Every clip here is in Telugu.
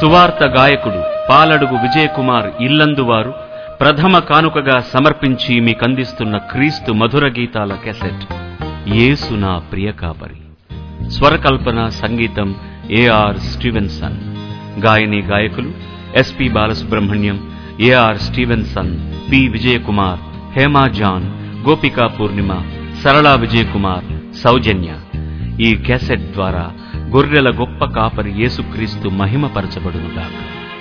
సువార్త గాయకుడు పాలడుగు విజయకుమార్ ఇల్లందువారు ప్రథమ కానుకగా సమర్పించి మీకందిస్తున్న క్రీస్తు మధుర గీతాల కెసెట్ యేసు నా ప్రియకాపరి స్వరకల్పన సంగీతం ఏఆర్ స్టీవెన్సన్ గాయని గాయకులు SP Balasubrahmanyam AR Stevenson P Vijayakumar Hema John Gopika Purnima Sarala Vijayakumar Soujanya ఈ క్యాసెట్ ద్వారా గొర్రెల గొప్ప కాపరి యేసుక్రీస్తు మహిమపరచబడునుగాక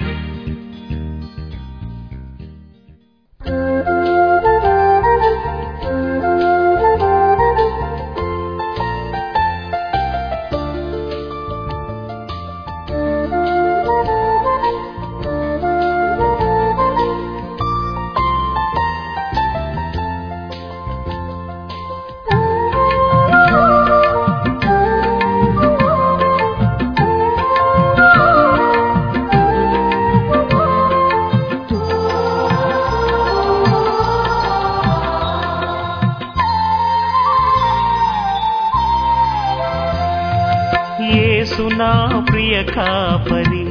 యేసు నా ప్రియ కాపరి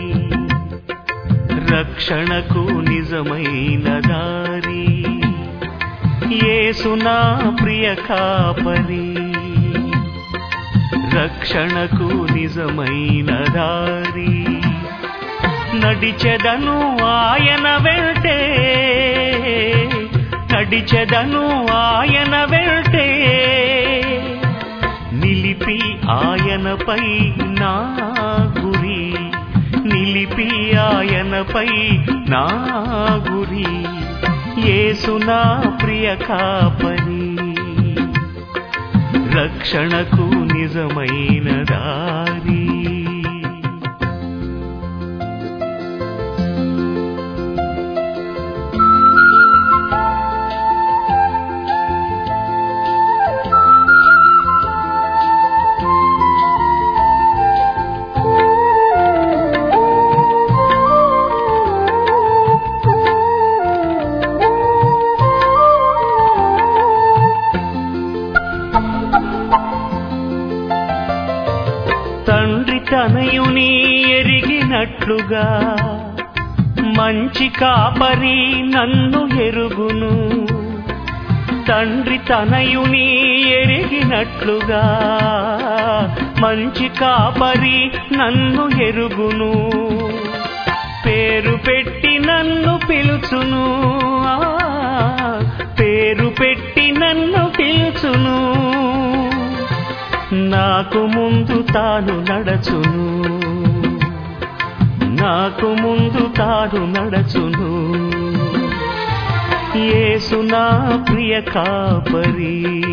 రక్షణకు నిజమైన దారి యేసు నా ప్రియ కాపరి రక్షణకు నిజమైన దారి నడిచెదను ఆయన వెళ్తే నడిచెదను ఆయన వెళ్తే నిలిపి ఆయనపై నా గురి నిలిపి ఆయనపై నా గురి యేసు నా ప్రియ కాపరి రక్షణకు నిజమైన దారి తండ్రి తనయుని ఎరిగినట్లుగా మంచి కాపరి నన్ను ఎరుగును తండ్రి తనయుని ఎరిగినట్లుగా మంచి కాపరి నన్ను ఎరుగును పేరు పెట్టి నన్ను పిలుచును ఆ, పేరు పెట్టి నన్ను పిలుచును నాకు ముందు తాను నడచును నాకు ముందు తాను నడచును యేసు నా ప్రియ కాపరి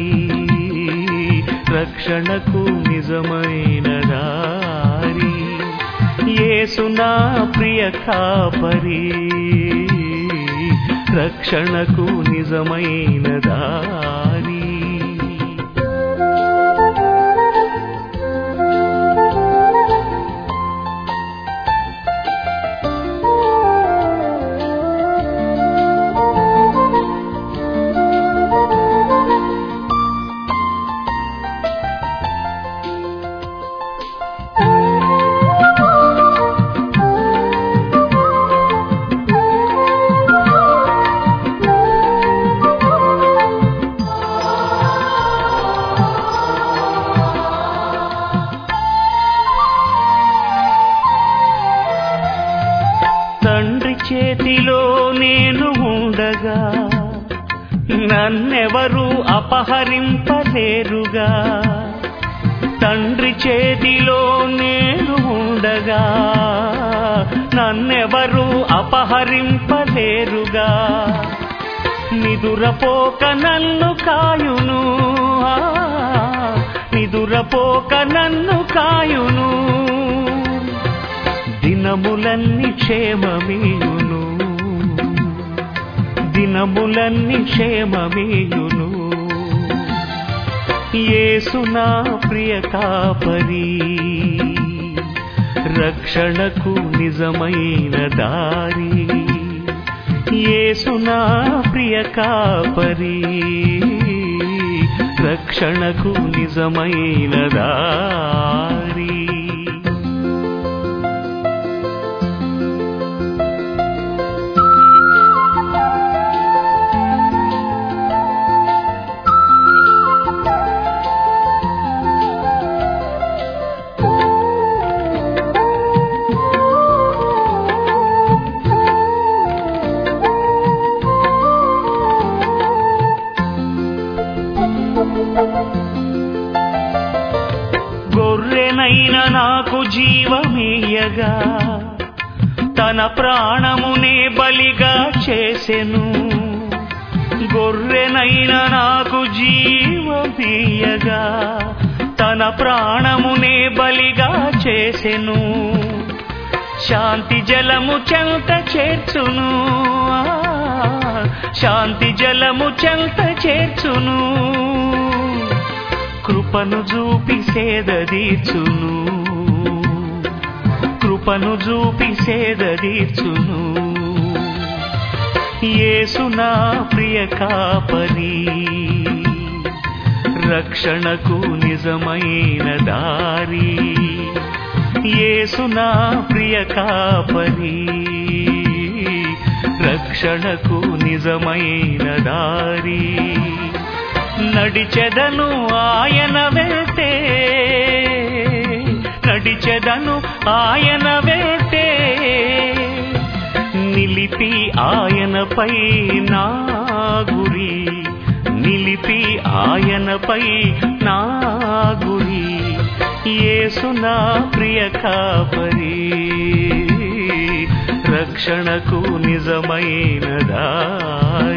రక్షణకు నిజమైన దారి యేసు నా ప్రియ కాపరి రక్షణకు నిజమైన దారి తండ్రి చేతిలో నేను ఉండగా నన్నెవరు అపహరింపలేరుగా తండ్రి చేతిలో నేను ఉండగా నన్నెవరు అపహరింపలేరుగా నిదురపోక నన్ను కాయును ఆ, నిదురపోక నన్ను కాయును దినములన్ని క్షేమమీయును దినములన్ని క్షేమమీయును యేసు నా ప్రియ కాపరి రక్షణకు నిజమైన దారి యేసు నా ప్రియ కాపరి రక్షణకు నిజమైన దారి గొర్రెనైన నాకు జీవమీయగా తన ప్రాణమునే బలిగా చేసెను గొర్రెనైన నాకు జీవమీయగా తన ప్రాణమునే బలిగా చేసెను శాంతి జలము చెంత చేర్చును ఆ, శాంతి జలము చెంత చేర్చును కృపను చూపి సేదదీర్చును కృపను చూపి సేదదీర్చును యేసునా ప్రియ కాపరి రక్షణకు నిజమైన దారి యేసునా ప్రియ కాపరి రక్షణకు నిజమైన దారి నడిచెదను ఆయన వెళ్తే నడిచెదను ఆయన వెళ్తే నిలిపి ఆయనపై నా గురి నిలిపి ఆయనపై నా గురి యేసునా ప్రియ కాపరి రక్షణకు నిజమైన దారి